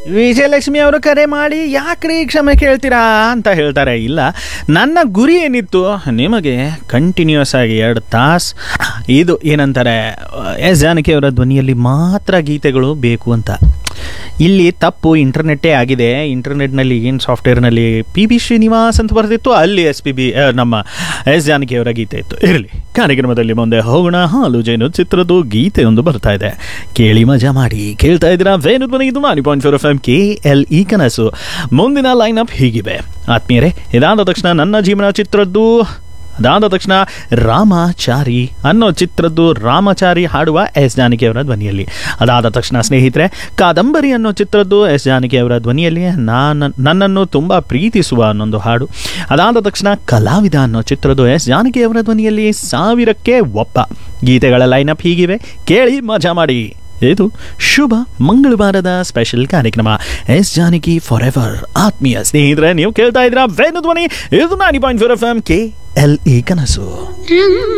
ವಿಜಯಲಕ್ಷ್ಮಿ ಅವರು ಕರೆ ಮಾಡಿ ಯಾಕ್ರಿ ಕ್ಷಮೆ ಕೇಳ್ತೀರಾ ಅಂತ ಹೇಳ್ತಾರೆ ಇಲ್ಲ ನನ್ನ ಗುರಿ ಏನಿತ್ತು ನಿಮಗೆ ಕಂಟಿನ್ಯೂಸ್ ಆಗಿ ಎರಡು ತಾಸು ಇದು ಏನಂತಾರೆ ಎಸ್ ಜಾನಕಿ ಅವರ ಧ್ವನಿಯಲ್ಲಿ ಮಾತ್ರ ಗೀತೆಗಳು ಬೇಕು ಅಂತ ಇಲ್ಲಿ ತಪ್ಪು ಇಂಟರ್ನೆಟ್ಟೇ ಆಗಿದೆ ಇಂಟರ್ನೆಟ್ನಲ್ಲಿ ಏನು ಸಾಫ್ಟ್ವೇರ್ನಲ್ಲಿ ಪಿ ಬಿ ಶ್ರೀನಿವಾಸ್ ಅಂತ ಬರ್ತಿತ್ತು ಅಲ್ಲಿ ಎಸ್ ಪಿ ಬಿ ನಮ್ಮ ಎಸ್ ಜಾನಕಿ ಅವರ ಗೀತೆ ಇತ್ತು ಇರಲಿ ಕಾರ್ಯಕ್ರಮದಲ್ಲಿ ಮುಂದೆ ಹೋಗೋಣ ಹಾಲು ಜೇನು ಚಿತ್ರದ್ದು ಗೀತೆ ಒಂದು ಬರ್ತಾ ಇದೆ ಕೇಳಿ ಮಜಾ ಮಾಡಿ ಕೇಳ್ತಾ ಇದ್ದೀರಾ ವೇಣು ಧ್ವನಿ ಇದು ninety point four F M K L E ಕನಸು ಮುಂದಿನ ಲೈನ್ ಅಪ್ ಹೀಗಿವೆ ಆತ್ಮೀಯರೇ ಇದಾದ ತಕ್ಷಣ ನನ್ನ ಜೀವನ ಚಿತ್ರದ್ದು ಅದಾದ ತಕ್ಷಣ ರಾಮಚಾರಿ ಅನ್ನೋ ಚಿತ್ರದ್ದು ರಾಮಚಾರಿ ಹಾಡುವ ಎಸ್ ಜಾನಕಿ ಅವರ ಧ್ವನಿಯಲ್ಲಿ ಅದಾದ ತಕ್ಷಣ ಸ್ನೇಹಿತರೆ ಕಾದಂಬರಿ ಅನ್ನೋ ಚಿತ್ರದ್ದು ಎಸ್ ಜಾನಕಿ ಅವರ ಧ್ವನಿಯಲ್ಲಿ ನಾನು ನನ್ನನ್ನು ತುಂಬ ಪ್ರೀತಿಸುವ ಅನ್ನೊಂದು ಹಾಡು ಅದಾದ ತಕ್ಷಣ ಕಲಾವಿದ ಅನ್ನೋ ಚಿತ್ರದ್ದು ಎಸ್ ಜಾನಕಿ ಅವರ ಧ್ವನಿಯಲ್ಲಿ ಸಾವಿರಕ್ಕೆ ಒಬ್ಬ ಗೀತೆಗಳ ಲೈನಪ್ ಹೀಗಿವೆ ಕೇಳಿ ಮಜಾ ಮಾಡಿ ಇದು ಶುಭ ಮಂಗಳವಾರದ ಸ್ಪೆಷಲ್ ಕಾರ್ಯಕ್ರಮ ಎಸ್ ಜಾನಕಿ ಫಾರ್ ಎವರ್ ಆತ್ಮೀಯ ಸ್ನೇಹಿತರೆ ನೀವು ಕೇಳ್ತಾ ಇದ್ದೀರಾ ವೇಣು ಧ್ವನಿ ಇದು ninety point four F M K L E ಕನಸು